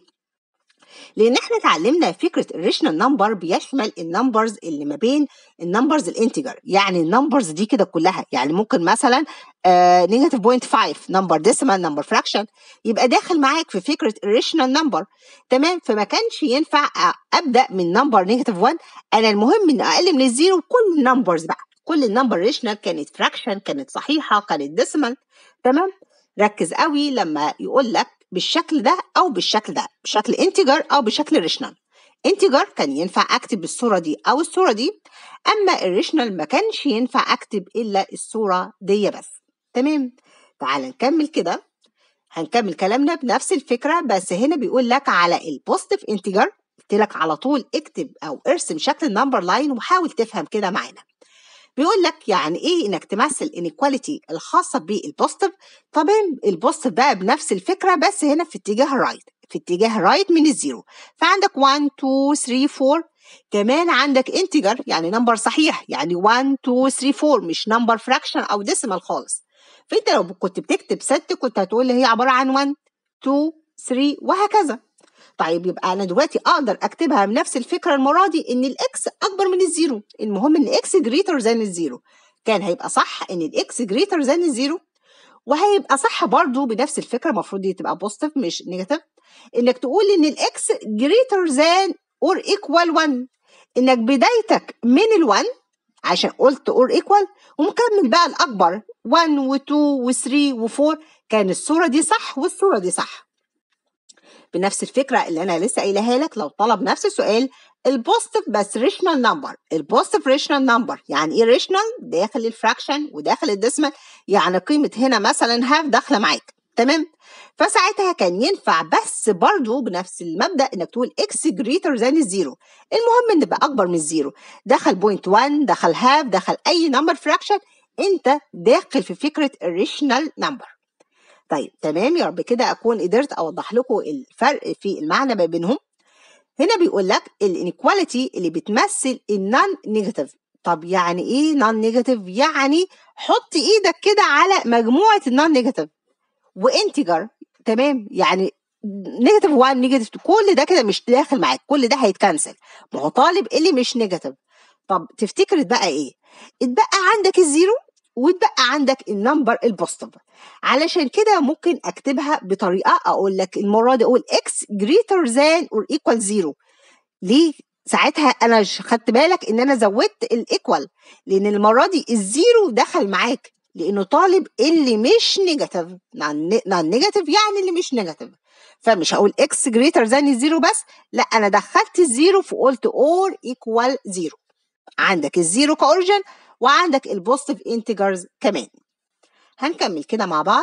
لان احنا اتعلمنا فكره الريشنال نمبر بيشمل النمبرز اللي ما بين النمبرز الانتجر يعني النمبرز دي كده كلها يعني ممكن مثلا نيجاتيف بوينت 5 نمبر ديسيمال نمبر فراكشن يبقى داخل معاك في فكره الريشنال نمبر تمام فما كانش ينفع ابدا من نمبر نيجاتيف 1 انا المهم ان اقل من الزيرو كل النمبرز بقى كل النمبر ريشنال كانت فراكشن كانت صحيحه كانت ديسيمال تمام ركز قوي لما يقول لك بالشكل ده او بالشكل ده بشكل انتجر او بشكل ريشنال انتجر كان ينفع اكتب بالصوره دي او الصوره دي اما الريشنال ما كانش ينفع اكتب الا الصوره دي بس تمام تعال نكمل كده هنكمل كلامنا بنفس الفكره بس هنا بيقول لك على البوزيتيف انتجر قلت لك على طول اكتب او ارسم شكل النمبر لاين وحاول تفهم كده معانا بيقول لك يعني ايه انك تمثل انيكواليتي الخاصه بالبوزيتيف طبعا البوزيتيف بقى بنفس الفكره بس هنا في اتجاه الرايت في اتجاه الرايت من الزيرو فعندك 1 2 3 4 كمان عندك انتجر يعني نمبر صحيح يعني 1 2 3 4 مش نمبر فراكشن او ديسيمال خالص فانت لو كنت بتكتب ست كنت هتقول لي هي عباره عن 1 2 3 وهكذا طيب يبقى انا دلوقتي اقدر اكتبها بنفس الفكره المره دي ان الاكس اكبر من الزيرو المهم ان اكس جريتر ذان الزيرو كان هيبقى صح ان الاكس جريتر ذان الزيرو وهيبقى صح برضو بنفس الفكره المفروض دي تبقى بوزيتيف مش نيجاتيف انك تقول ان الاكس جريتر ذان اور ايكوال 1 انك بدايتك من ال1 عشان قلت اور ايكوال ومكمل بقى الاكبر 1 و2 و3 و4 كان الصوره دي صح والصوره دي صح بنفس الفكره اللي انا لسه قايلها لك لو طلب نفس السؤال البوزيتيف بس ريشنال نمبر البوزيتيف ريشنال نمبر يعني ايه ريشنال داخل الفراكشن وداخل الديسمال يعني قيمه هنا مثلا هاف داخله معاك تمام فساعتها كان ينفع بس برضه بنفس المبدا انك تقول اكس جريتر ذان الزيرو المهم ان يبقى اكبر من الزيرو دخل بوينت 1 دخل هاف دخل اي نمبر فراكشن انت داخل في فكره الريشنال نمبر طيب تمام يا رب كده اكون قدرت اوضح لكم الفرق في المعنى ما بينهم هنا بيقول لك الانيكواليتي اللي بتمثل النون نيجاتيف طب يعني ايه نون نيجاتيف يعني حط ايدك كده على مجموعه النون نيجاتيف وانتجر تمام يعني نيجاتيف 1 نيجاتيف 2 كل ده كده مش داخل معاك كل ده هيتكنسل ما هو طالب اللي مش نيجاتيف طب تفتكر اتبقى ايه اتبقى عندك الزيرو وتبقى عندك النمبر البوزيتيف علشان كده ممكن اكتبها بطريقه اقول لك المره دي اقول اكس جريتر ذان اور ايكوال زيرو ليه ساعتها انا خدت بالك ان انا زودت الايكوال لان المره دي الزيرو دخل معاك لانه طالب اللي مش نيجاتيف نون نيجاتيف يعني اللي مش نيجاتيف فمش هقول x greater than الزيرو بس لا انا دخلت الزيرو فقلت or equal زيرو عندك الزيرو كاوريجن وعندك البوزيتيف انتجرز كمان هنكمل كده مع بعض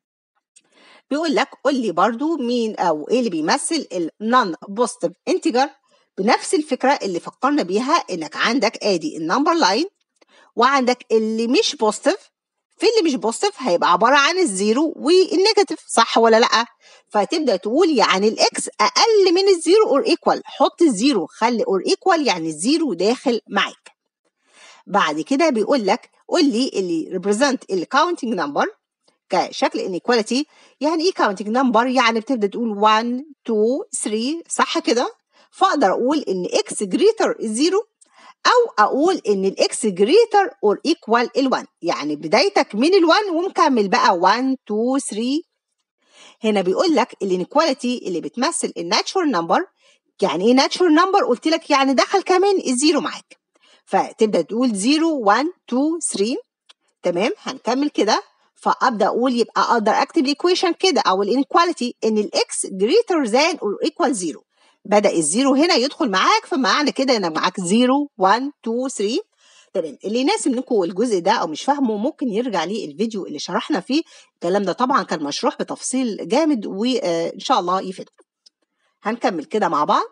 بيقول لك قول لي برضو مين او ايه اللي بيمثل النون بوزيتيف انتجر بنفس الفكره اللي فكرنا بيها انك عندك ادي النمبر لاين وعندك اللي مش بوزيتيف في اللي مش بوزيتيف هيبقى عباره عن الزيرو والنيجاتيف صح ولا لا فتبدا تقول يعني الاكس اقل من الزيرو اور ايكوال حط الزيرو خلي اور ايكوال يعني الزيرو داخل معاك بعد كده بيقول لك قول لي اللي ريبريزنت الكاونتنج نمبر كشكل انيكواليتي يعني ايه كاونتنج نمبر يعني بتبدا تقول 1 2 3 صح كده فاقدر اقول ان اكس جريتر الزيرو او اقول ان الاكس جريتر اور ايكوال ال1 يعني بدايتك من ال1 ومكمل بقى 1 2 3 هنا بيقول لك الانيكواليتي اللي بتمثل الناتشورال نمبر يعني ايه ناتشورال نمبر قلت لك يعني دخل كمان الزيرو معاك فتبدا تقول 0 1 2 3 تمام هنكمل كده فابدا اقول يبقى اقدر اكتب الايكويشن كده او الانيكواليتي ان الاكس جريتر ذان اور ايكوال 0 بدا الزيرو هنا يدخل معاك فمعنى كده ان معاك 0 1 2 3 تمام اللي يناسب منكم الجزء ده او مش فاهمه ممكن يرجع ليه الفيديو اللي شرحنا فيه الكلام ده طبعا كان مشروح بتفصيل جامد وان شاء الله يفيدكم هنكمل كده مع بعض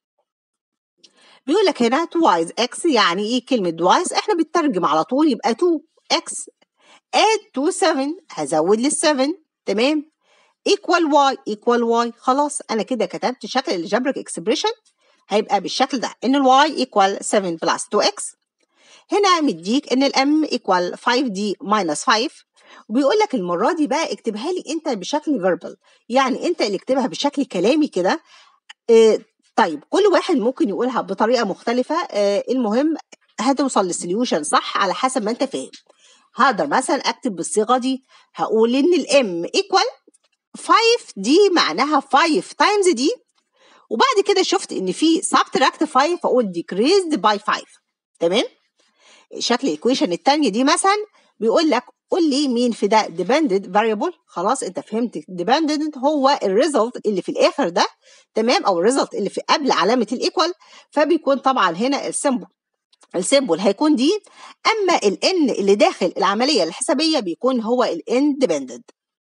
بيقول لك هنا توايز اكس يعني ايه كلمه توايز احنا بنترجم على طول يبقى 2 اكس add to 7 هزود لل 7 تمام equal y equal y خلاص انا كده كتبت شكل الجبرك اكسبريشن هيبقى بالشكل ده ان ال y equal 7 plus 2x هنا مديك ان الام equal 5d minus 5 وبيقول لك المره دي بقى اكتبها لي انت بشكل فيربال يعني انت اللي اكتبها بشكل كلامي كده اه طيب كل واحد ممكن يقولها بطريقه مختلفه اه المهم هتوصل للسوليوشن صح على حسب ما انت فاهم هقدر مثلا اكتب بالصيغه دي هقول ان الام ايكوال 5 دي معناها 5 تايمز دي وبعد كده شفت ان في سبتراكت 5 فاقول decreased by 5 تمام شكل الايكويشن الثانيه دي مثلا بيقول لك قول لي مين في ده dependent variable خلاص انت فهمت dependent هو الريزلت اللي في الاخر ده تمام او الريزلت اللي في قبل علامه الايكوال فبيكون طبعا هنا السيمبل السيمبل هيكون دي اما الان اللي داخل العمليه الحسابيه بيكون هو الاندبندنت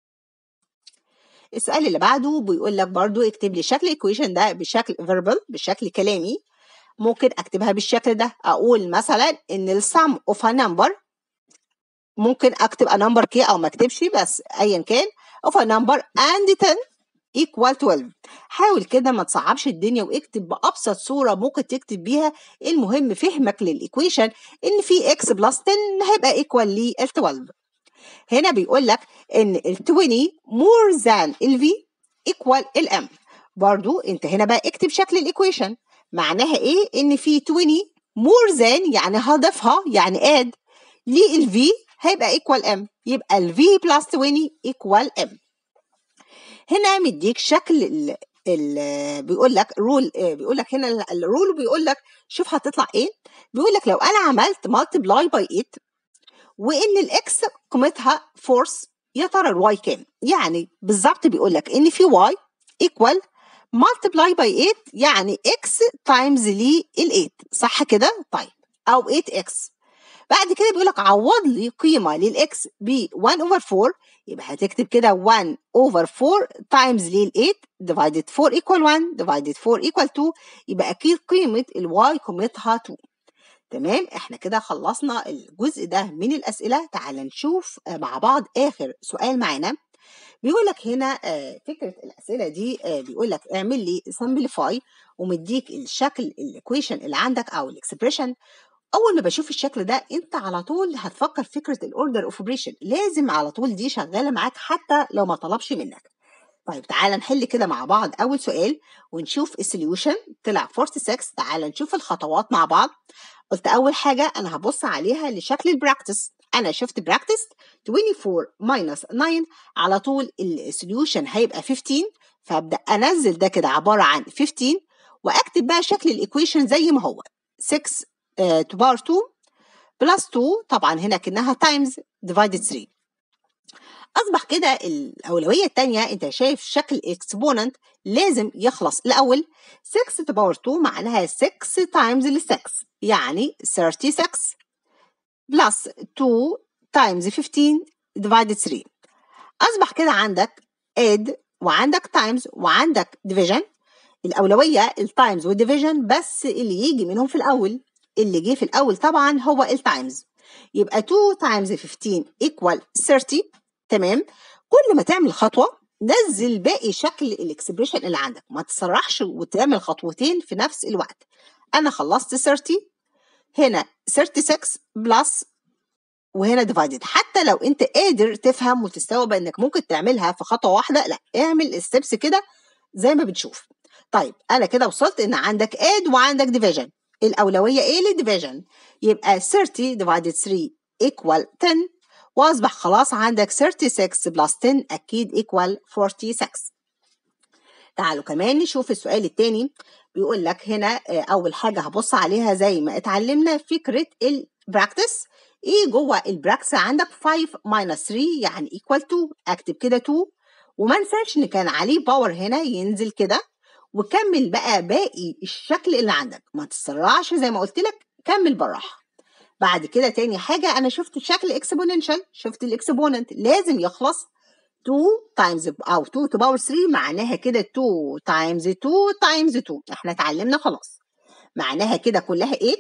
السؤال اللي بعده بيقول لك برضو اكتب لي شكل الايكويشن ده بشكل فيربال بشكل كلامي ممكن اكتبها بالشكل ده اقول مثلا ان السم اوف ا نمبر ممكن اكتب ا نمبر كي او ما اكتبش بس ايا كان اوف ا نمبر اند 10 equal 12 حاول كده ما تصعبش الدنيا واكتب بأبسط صورة ممكن تكتب بيها المهم فهمك للإيكويشن إن في x بلس 10 هيبقى equal لل 12 هنا بيقول لك إن ال 20 more than ال v equal ال m برضو أنت هنا بقى اكتب شكل الإيكويشن معناها إيه؟ إن في 20 more than يعني هضيفها يعني add لل v هيبقى equal m يبقى ال v plus 20 equal m هنا مديك شكل ال ال بيقول لك رول بيقول لك هنا الرول بيقول لك شوف هتطلع ايه بيقول لك لو انا عملت مالتبلاي باي 8 وان الاكس قيمتها فورس يا ترى الواي كام يعني بالظبط بيقول لك ان في واي ايكوال مالتبلاي باي 8 يعني اكس تايمز لي ال 8 صح كده طيب او 8 اكس بعد كده بيقول لك عوض لي قيمه للاكس ب 1 اوفر 4 يبقى هتكتب كده 1 اوفر 4 تايمز لل 8 ديفايدد 4 ايكوال 1 ديفايدد 4 ايكوال 2 يبقى اكيد قيمه الواي قيمتها 2 تمام احنا كده خلصنا الجزء ده من الاسئله تعال نشوف مع بعض اخر سؤال معانا بيقول لك هنا فكره الاسئله دي بيقول لك اعمل لي سمبليفاي ومديك الشكل الايكويشن اللي عندك او الاكسبريشن اول ما بشوف الشكل ده انت على طول هتفكر فكره الاوردر اوف اوبريشن لازم على طول دي شغاله معاك حتى لو ما طلبش منك طيب تعالى نحل كده مع بعض اول سؤال ونشوف السوليوشن طلع 46 تعالى نشوف الخطوات مع بعض قلت اول حاجه انا هبص عليها لشكل البراكتس انا شفت براكتس 24 ماينس 9 على طول السوليوشن هيبقى 15 فابدا انزل ده كده عباره عن 15 واكتب بقى شكل الايكويشن زي ما هو 6 تو باور 2 بلس 2 طبعا هنا كانها تايمز ديفايدد 3 اصبح كده الاولويه الثانيه انت شايف شكل اكسبوننت لازم يخلص الاول 6 to power 2 معناها 6 times ال 6 يعني 36 بلس 2 times 15 divided 3 اصبح كده عندك add وعندك times وعندك division الاولويه التايمز والديفيجن بس اللي يجي منهم في الاول اللي جه في الاول طبعا هو التايمز يبقى 2 times 15 equal 30 تمام كل ما تعمل خطوه نزل باقي شكل الاكسبريشن اللي عندك ما تسرحش وتعمل خطوتين في نفس الوقت انا خلصت 30 هنا 36 بلس وهنا ديفايدد حتى لو انت قادر تفهم وتستوعب انك ممكن تعملها في خطوه واحده لا اعمل الستبس كده زي ما بتشوف طيب انا كده وصلت ان عندك اد وعندك ديفيجن الاولويه ايه للديفيجن يبقى 30 divided 3 equal 10 واصبح خلاص عندك 36 بلس 10 اكيد equal 46 تعالوا كمان نشوف السؤال الثاني بيقول لك هنا اول حاجه هبص عليها زي ما اتعلمنا فكره البراكتس ايه جوه البراكتس عندك 5 minus 3 يعني equal 2 اكتب كده 2 وما انساش ان كان عليه باور هنا ينزل كده وكمل بقى باقي الشكل اللي عندك ما تسرعش زي ما قلت لك كمل بالراحه بعد كده تاني حاجه انا شفت شكل اكسبوننشال شفت الاكسبوننت لازم يخلص 2 تايمز او 2 تو باور 3 معناها كده 2 تايمز 2 تايمز 2 احنا اتعلمنا خلاص معناها كده كلها 8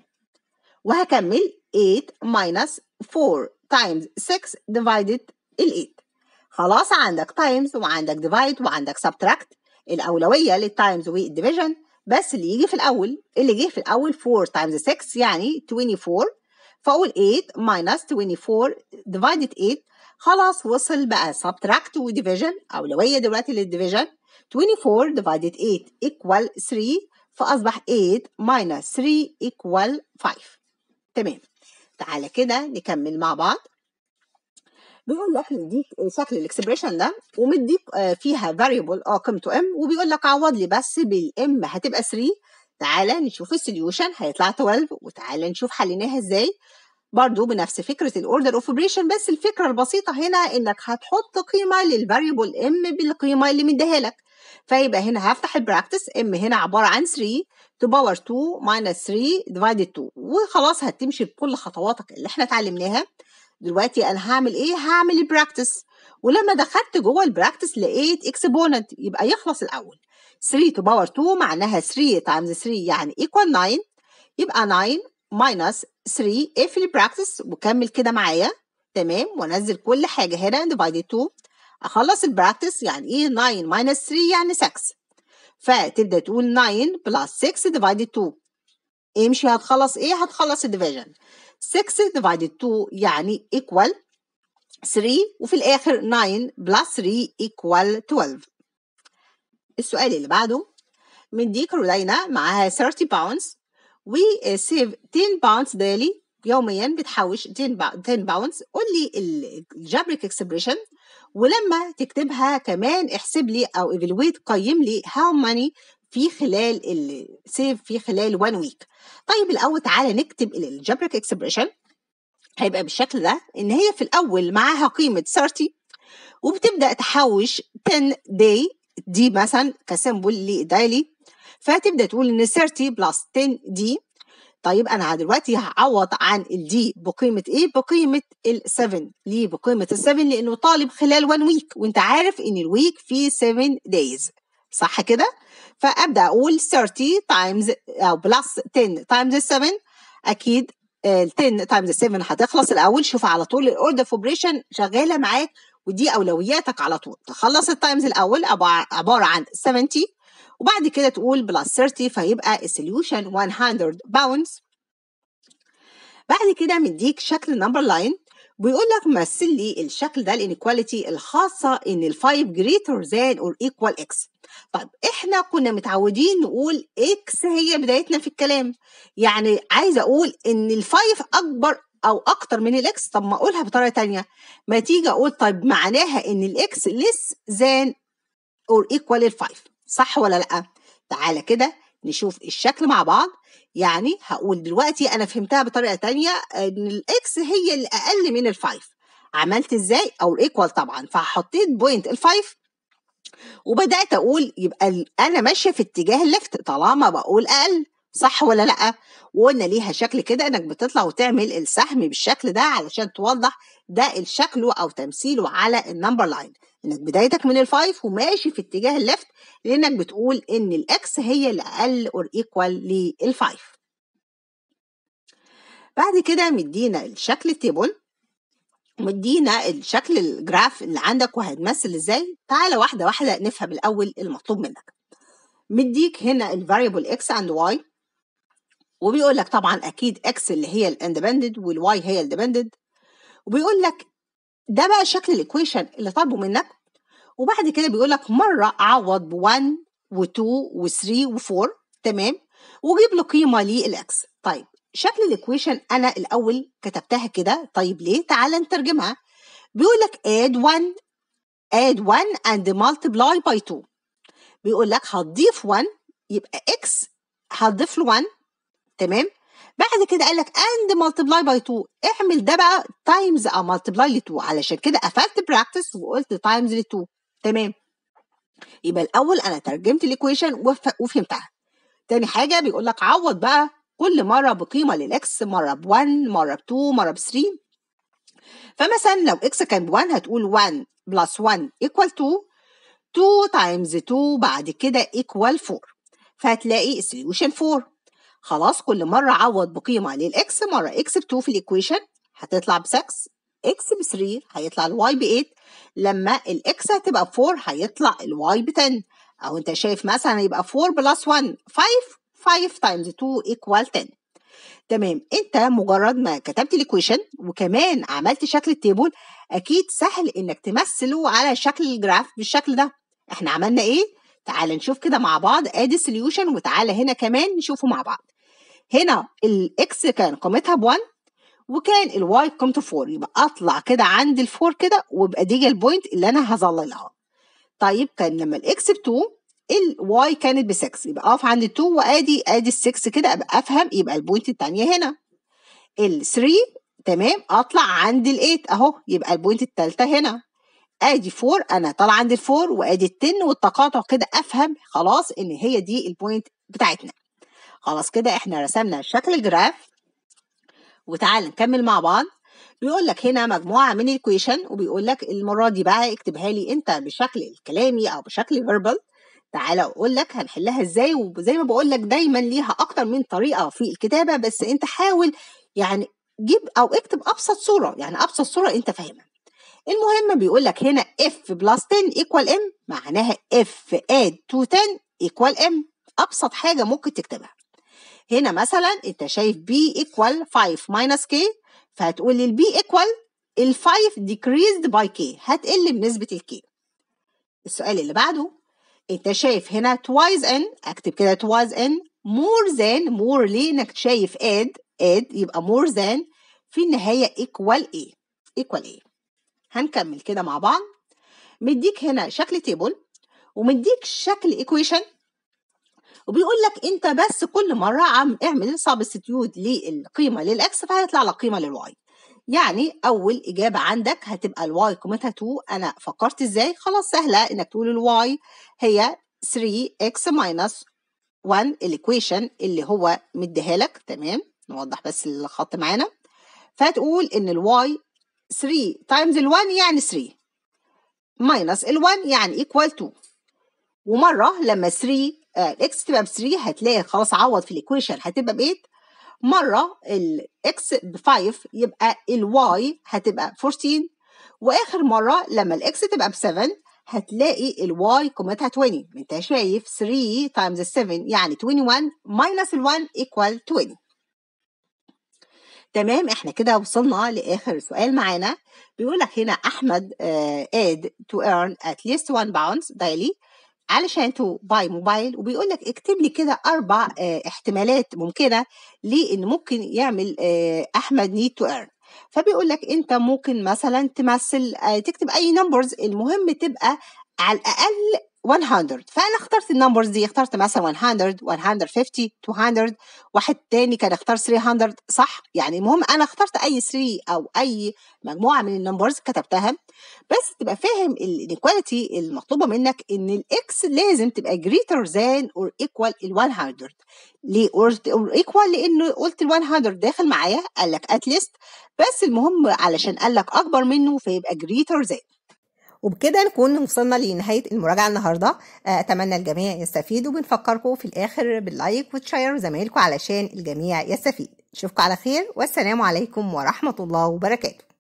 وهكمل 8 ماينس 4 تايمز 6 ديفايدد ال 8 خلاص عندك تايمز وعندك ديفايد وعندك سبتراكت الاولويه للتايمز والديفيجن بس اللي يجي في الاول اللي جه في الاول 4 تايمز 6 يعني 24 فاقول 8 ماينس 24 ديفايدد 8 خلاص وصل بقى سبتراكت وديفيجن اولويه دلوقتي للديفيجن 24 ديفايدد 8 ايكوال 3 فاصبح 8 ماينس 3 ايكوال 5 تمام تعالى كده نكمل مع بعض بيقول لك مديك شكل الاكسبريشن ده ومديك فيها variable اه قيمته ام وبيقول لك عوض لي بس بالام هتبقى 3 تعالى نشوف السوليوشن هيطلع 12 وتعالى نشوف حليناها ازاي برضو بنفس فكرة الاوردر اوف اوبريشن بس الفكرة البسيطة هنا انك هتحط قيمة للفاريبل ام بالقيمة اللي مديها لك فيبقى هنا هفتح البراكتس ام هنا عبارة عن 3 to power 2 minus 3 divided 2 وخلاص هتمشي بكل خطواتك اللي احنا اتعلمناها دلوقتي انا هعمل ايه هعمل البراكتس ولما دخلت جوه البراكتس لقيت اكسبوننت يبقى يخلص الاول 3 to power 2 معناها 3 times 3 يعني equal 9 يبقى 9 minus 3 اقفل البراكتس وكمل كده معايا تمام وانزل كل حاجه هنا divided 2 اخلص البراكتس يعني ايه 9 minus 3 يعني 6 فتبدا تقول 9 plus 6 divided 2 امشي هتخلص ايه هتخلص الديفيجن 6 divided 2 يعني equal 3 وفي الآخر 9 plus 3 equal 12 السؤال اللي بعده مديك رودينا معاها 30 باوندز و save 10 باوندز daily يوميا بتحوش 10 باوندز قول لي الجبريك اكسبريشن ولما تكتبها كمان احسب لي او evaluate قيم لي how many في خلال السيف في خلال 1 ويك طيب الاول تعالى نكتب الجبريك اكسبريشن هيبقى بالشكل ده ان هي في الاول معاها قيمه 30 وبتبدا تحوش 10 داي دي مثلا كسيمبل لدايلي فتبدا تقول ان 30 بلس 10 دي طيب انا دلوقتي هعوض عن الدي بقيمه ايه بقيمه ال7 ليه بقيمه ال7 لانه طالب خلال 1 ويك وانت عارف ان الويك فيه 7 دايز صح كده فابدا اقول 30 تايمز او بلس 10 تايمز 7 اكيد ال 10 تايمز 7 هتخلص الاول شوف على طول الاوردر اوبريشن شغاله معاك ودي اولوياتك على طول تخلص التايمز الاول عباره عن 70 وبعد كده تقول بلس 30 فيبقى السوليوشن 100 باوندز بعد كده مديك شكل نمبر لاين بيقول لك مثل لي الشكل ده الانيكواليتي الخاصه ان ال 5 greater than or equal x طيب احنا كنا متعودين نقول x هي بدايتنا في الكلام يعني عايزه اقول ان ال 5 اكبر او اكتر من الاكس طب ما اقولها بطريقه تانية ما تيجي اقول طيب معناها ان الاكس less than or equal ال 5 صح ولا لا تعالى كده نشوف الشكل مع بعض يعني هقول دلوقتي انا فهمتها بطريقه تانية ان الاكس هي اللي اقل من الفايف عملت ازاي او ايكوال طبعا فحطيت بوينت الفايف وبدات اقول يبقى انا ماشيه في اتجاه الليفت طالما بقول اقل صح ولا لا وقلنا ليها شكل كده انك بتطلع وتعمل السهم بالشكل ده علشان توضح ده الشكله او تمثيله على النمبر لاين انك بدايتك من الفايف وماشي في اتجاه الليفت لانك بتقول ان الاكس هي الاقل اور ايكوال للفايف بعد كده مدينا الشكل التيبل مدينا الشكل الجراف اللي عندك وهتمثل ازاي تعالى واحده واحده نفهم الاول المطلوب منك مديك هنا الفاريبل اكس اند واي وبيقول لك طبعا اكيد اكس اللي هي الاندبندنت والواي هي الديبندنت وبيقول لك ده بقى شكل الايكويشن اللي طالبه منك وبعد كده بيقول لك مره عوض ب 1 و2 و3 و4 تمام وجيب له قيمه للاكس طيب شكل الايكويشن انا الاول كتبتها كده طيب ليه تعال نترجمها بيقول لك add 1 add 1 and multiply by 2 بيقول لك هتضيف 1 يبقى x هتضيف له 1 تمام بعد كده قال لك and multiply by 2 اعمل ده بقى times او multiply ل 2 علشان كده قفلت براكتس وقلت times ل 2 تمام يبقى الاول انا ترجمت الايكويشن وفهمتها تاني حاجه بيقول لك عوض بقى كل مره بقيمه للاكس مره ب 1 مره ب 2 مره ب 3 فمثلا لو اكس كان ب 1 هتقول 1 بلس 1 equal 2 2 times 2 بعد كده equal 4 فهتلاقي السوليوشن 4 خلاص كل مرة عوض بقيمة للإكس مرة إكس ب 2 في الإيكويشن هتطلع ب 6 إكس ب 3 هيطلع الواي ب 8 لما الإكس هتبقى ب 4 هيطلع الواي ب 10 أو أنت شايف مثلا يبقى 4 بلس 1 5 5 times 2 equal 10 تمام انت مجرد ما كتبت الايكويشن وكمان عملت شكل التيبل اكيد سهل انك تمثله على شكل الجراف بالشكل ده احنا عملنا ايه تعال نشوف كده مع بعض ادي السوليوشن وتعالى هنا كمان نشوفه مع بعض هنا الاكس كان قيمتها ب 1 وكان الواي قيمته 4 يبقى اطلع كده عند الفور كده ويبقى دي البوينت اللي انا هظللها طيب كان لما الاكس ب 2 الواي كانت ب 6 يبقى اقف عند ال 2 وادي ادي ال 6 كده ابقى افهم يبقى البوينت الثانيه هنا ال 3 تمام اطلع عند ال 8 اهو يبقى البوينت الثالثه هنا ادي 4 انا طالعه عند ال 4 وادي ال 10 والتقاطع كده افهم خلاص ان هي دي البوينت بتاعتنا خلاص كده احنا رسمنا شكل الجراف وتعال نكمل مع بعض بيقول لك هنا مجموعه من الايكويشن وبيقول لك المره دي بقى اكتبها لي انت بشكل الكلامي او بشكل فيربال تعالى اقول لك هنحلها ازاي وزي ما بقول لك دايما ليها اكتر من طريقه في الكتابه بس انت حاول يعني جيب او اكتب ابسط صوره يعني ابسط صوره انت فاهمها المهم بيقول لك هنا f بلس 10 equal m معناها f add to 10 equal m ابسط حاجه ممكن تكتبها هنا مثلا انت شايف b equal 5 minus k فهتقول لي البي equal ال 5 decreased by k هتقل بنسبه الك السؤال اللي بعده انت شايف هنا twice n اكتب كده twice n more than more ليه انك شايف add add يبقى more than في النهايه equal ايه equal ايه هنكمل كده مع بعض مديك هنا شكل تيبل ومديك شكل ايكويشن وبيقول لك انت بس كل مره عم اعمل سبستيتيوت للقيمه للاكس فهيطلع لك قيمه للواي يعني اول اجابه عندك هتبقى الواي قيمتها 2 انا فكرت ازاي خلاص سهله انك تقول الواي هي 3 اكس ماينس 1 الايكويشن اللي هو مديها لك تمام نوضح بس الخط معانا فتقول ان الواي 3 تايمز ال1 يعني 3 ماينس ال1 يعني ايكوال 2 ومره لما 3 الاكس تبقى ب 3 هتلاقي خلاص عوض في الايكويشن هتبقى ب 8 مره الاكس ب 5 يبقى الواي هتبقى 14 واخر مره لما الاكس تبقى ب 7 هتلاقي الواي قيمتها 20 انت شايف 3 تايمز 7 يعني 21 ماينس ال1 ايكوال 20 تمام احنا كده وصلنا لاخر سؤال معانا بيقول لك هنا احمد uh, add to earn at least one pounds daily علشان تو باي موبايل وبيقول لك اكتب لي كده اربع اه احتمالات ممكنه لان ممكن يعمل اه احمد نيد تو ايرن فبيقول لك انت ممكن مثلا تمثل اه تكتب اي نمبرز المهم تبقى على الاقل 100 فانا اخترت النمبرز دي اخترت مثلا 100 150 200 واحد تاني كان اختار 300 صح يعني المهم انا اخترت اي 3 او اي مجموعه من النمبرز كتبتها بس تبقى فاهم الانيكواليتي المطلوبه منك ان الاكس لازم تبقى greater than or equal ال 100 ليه or equal لانه قلت ال 100 داخل معايا قال لك at least بس المهم علشان قال لك اكبر منه فيبقى greater than وبكده نكون وصلنا لنهاية المراجعة النهاردة أتمنى الجميع يستفيد وبنفكركم في الآخر باللايك وتشير زمايلكم علشان الجميع يستفيد نشوفكم على خير والسلام عليكم ورحمة الله وبركاته